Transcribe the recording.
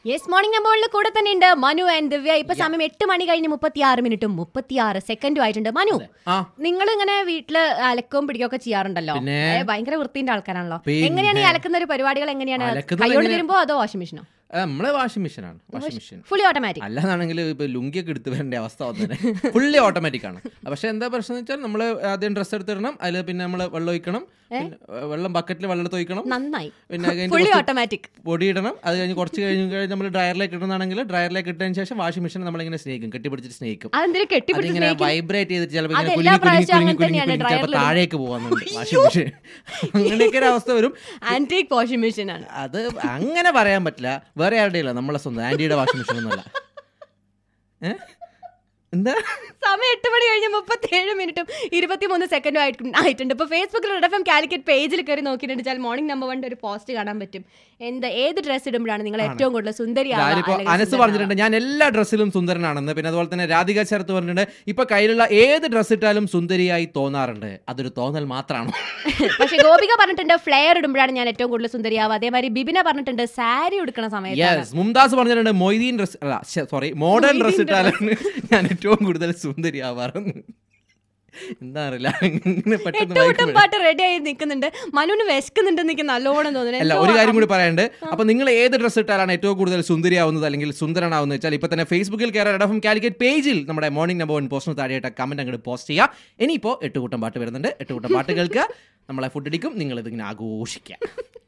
Yes morning നമ്പോളിൽ കൂടെ തന്നെ ഉണ്ട് മനു ആൻഡ് ദിവ്യ ഇപ്പൊ സമയം എട്ട് മണി കഴിഞ്ഞ് മുപ്പത്തി ആറ് മിനിറ്റും മുപ്പത്തി ആറ് സെക്കൻഡും ആയിട്ടുണ്ട് മനു ആ നിങ്ങൾ ഇങ്ങനെ വീട്ടില് അലക്കവും പിടിക്കുകയൊക്കെ ചെയ്യാറുണ്ടല്ലോ പിന്നെ? ഏ, ഭയങ്കര വൃത്തിന്റെ ആൾക്കാരാണല്ലോ പിന്നെ? എങ്ങനെയാണ് ഈ അലക്കുന്ന ഒരു പരിപാടികൾ എങ്ങനെയാണ് അലക്കുന്നത് കൈകൊണ്ട് എങ്ങനെ? വരുമ്പോ അതോ വാഷിംഗ് മെഷീനോ ആ, നമ്മളെ വാഷിംഗ് മെഷീനാണ് വാഷിംഗ് മെഷീൻ ഫുള്ളി ഓട്ടോമാറ്റിക് അല്ലാതാണെങ്കിൽ ഇപ്പൊ ലുങ്കിയൊക്കെ എടുത്ത് വരേണ്ട അവസ്ഥ വന്നേ ഫുള്ളി ഓട്ടോമാറ്റിക് ആണ് പക്ഷെ എന്താ പ്രശ്നം എന്ന് വെച്ചാൽ നമ്മൾ ആദ്യം ഡ്രസ്സ് എടുത്തിടണം അതിൽ പിന്നെ നമ്മൾ വെള്ളം ഒഴിക്കണം പിന്നെ വെള്ളം ബക്കറ്റിൽ വെള്ളം എടുത്ത് ഒഴിക്കണം നന്നായി പിന്നെ അത് കഴിഞ്ഞ് ഫുള്ളി കുറച്ച് ഓട്ടോമാറ്റിക് പൊടി ഇടണം അത് കഴിഞ്ഞ് കുറച്ച് കഴിഞ്ഞ് കഴിഞ്ഞ് നമ്മൾ ഡ്രയറിലേക്ക് ഇടുന്നതാണെങ്കിൽ ഡ്രയറിലേക്ക് ഇട്ടതിന് ശേഷം വാഷിംഗ് മെഷീൻ നമ്മളിങ്ങനെ സ്നേഹിക്കും കെട്ടിപ്പിടിച്ചിട്ട് സ്നേഹിക്കും അതെന്തിനു കെട്ടിപ്പിടിച്ച് അതിങ്ങനെ സ്നേഹിക്കും? വൈബ്രേറ്റ് ചെയ്തിട്ട് ചിലപ്പോൾ ഇങ്ങനെ അതെല്ലാ കുലുങ്ങി കുലുങ്ങി പ്രാവശ്യവും കുലുങ്ങി അങ്ങനെ കുലുങ്ങി തന്നെയാണ് ചിലപ്പോൾ dryer ല് താഴേക്ക് പോകുന്നുണ്ട് വാഷിംഗ് മെഷീൻ അങ്ങനെയൊക്കെ ഒരു അവസ്ഥ വരും ആന്റിക് വാഷിംഗ് മെഷീൻ ആണ് അത് അങ്ങനെ പറയാൻ പറ്റില്ല വേറെ ആരുടെ ഇല്ല നമ്മളെ സ്വന്തം ആന്റിയുടെ വാഷിംഗ് മെഷീൻ ഒന്നുമല്ല ഏ? എന്താ സമയം എട്ട് മണി കഴിഞ്ഞ് മുപ്പത്തി ഏഴ് മിനിറ്റും ഇരുപത്തിമൂന്ന് സെക്കൻഡും ആയിട്ട് ആയിട്ടുണ്ട് ഇപ്പൊ ഫേസ്ബുക്കിൽ റെഡ് എഫ് എം കാലിക്കറ്റ് പേജിൽ കയറി നോക്കിയിട്ടുണ്ടെങ്കിൽ മോർണിംഗ് നമ്പർ വണ്ണിന്റെ ഒരു പോസ്റ്റ് കാണാൻ പറ്റും എന്താ ഏത് ഡ്രസ് ഇടുമ്പോഴാണ് നിങ്ങൾ ഏറ്റവും കൂടുതൽ സുന്ദരിയാവുക ഞാനിപ്പോ അല്ലെങ്കിൽ അനസ് സുന്ദരനാവുക? പറഞ്ഞിട്ടുണ്ട് ഞാൻ എല്ലാ ഡ്രസ്സിലും സുന്ദരനാണെന്ന് പിന്നെ അതുപോലെ തന്നെ രാധിക ചേർത്ത് പറഞ്ഞിട്ടുണ്ട് ഇപ്പൊ കയ്യിലുള്ള ഏത് ഡ്രസ്സ് ഇട്ടാലും സുന്ദരിയായി തോന്നാറുണ്ട് അതൊരു തോന്നൽ മാത്രമാണോ പക്ഷെ ഗോപിക പറഞ്ഞിട്ടുണ്ട് ഫ്ലെയർ ഇടുമ്പോഴാണ് ഞാൻ ഏറ്റവും കൂടുതൽ സുന്ദരിയാവുക അതേമാതിരി ബിബിന പറഞ്ഞിട്ടുണ്ട് സാരി ഉടുക്കണ സമയത്ത് യെസ് മുംതാസ് പറഞ്ഞിട്ടുണ്ട് മൊയ്തീൻ ഡ്രസ് അല്ല സോറി മോഡേൺ ഡ്രസ് ഇട്ടാലാണ് ഞാൻ ഏറ്റവും കൂടുതൽ സുന്ദരിയാവാറെന്ന് എന്താ അറിയില്ല ഇങ്ങനെ പെട്ടെന്ന് എട്ടുകൂട്ടം വായിക്കുമ്പോഴേ- പാട്ട് റെഡി ആയി നിൽക്കുന്നുണ്ട് മനുവിന് വിശക്കുന്നുണ്ടെന്ന് എനിക്ക് നല്ലോണം തോന്നുന്നു അല്ല എന്തോ ഒരു കാര്യം കൂടി പറയാനുണ്ട് അപ്പൊ നിങ്ങൾ ഏത് ഡ്രസ്സ് ഇട്ടാലാണ് ഏറ്റവും കൂടുതൽ സുന്ദരിയാവുന്നത് അല്ലെങ്കിൽ സുന്ദരനാവുന്നത് വെച്ചാൽ ഇപ്പൊ തന്നെ ഫേസ്ബുക്കിൽ കയറാൻ എഫ് എം കാലിക്കറ്റ് പേജിൽ നമ്മുടെ മോർണിംഗ് നമ്പർ വൺ പോസ്റ്റിന് താഴെയായിട്ട് കമന്റ് അങ്ങോട്ട് പോസ്റ്റ് ചെയ്യുക ഇനിയിപ്പോ എട്ടുകൂട്ടം പാട്ട് വരുന്നുണ്ട് എട്ടുകൂട്ടം പാട്ട് കേൾക്കുക നമ്മളെ ഫുഡ് അടിക്കും നിങ്ങൾ ഇതിങ്ങനെ ആഘോഷിക്കുക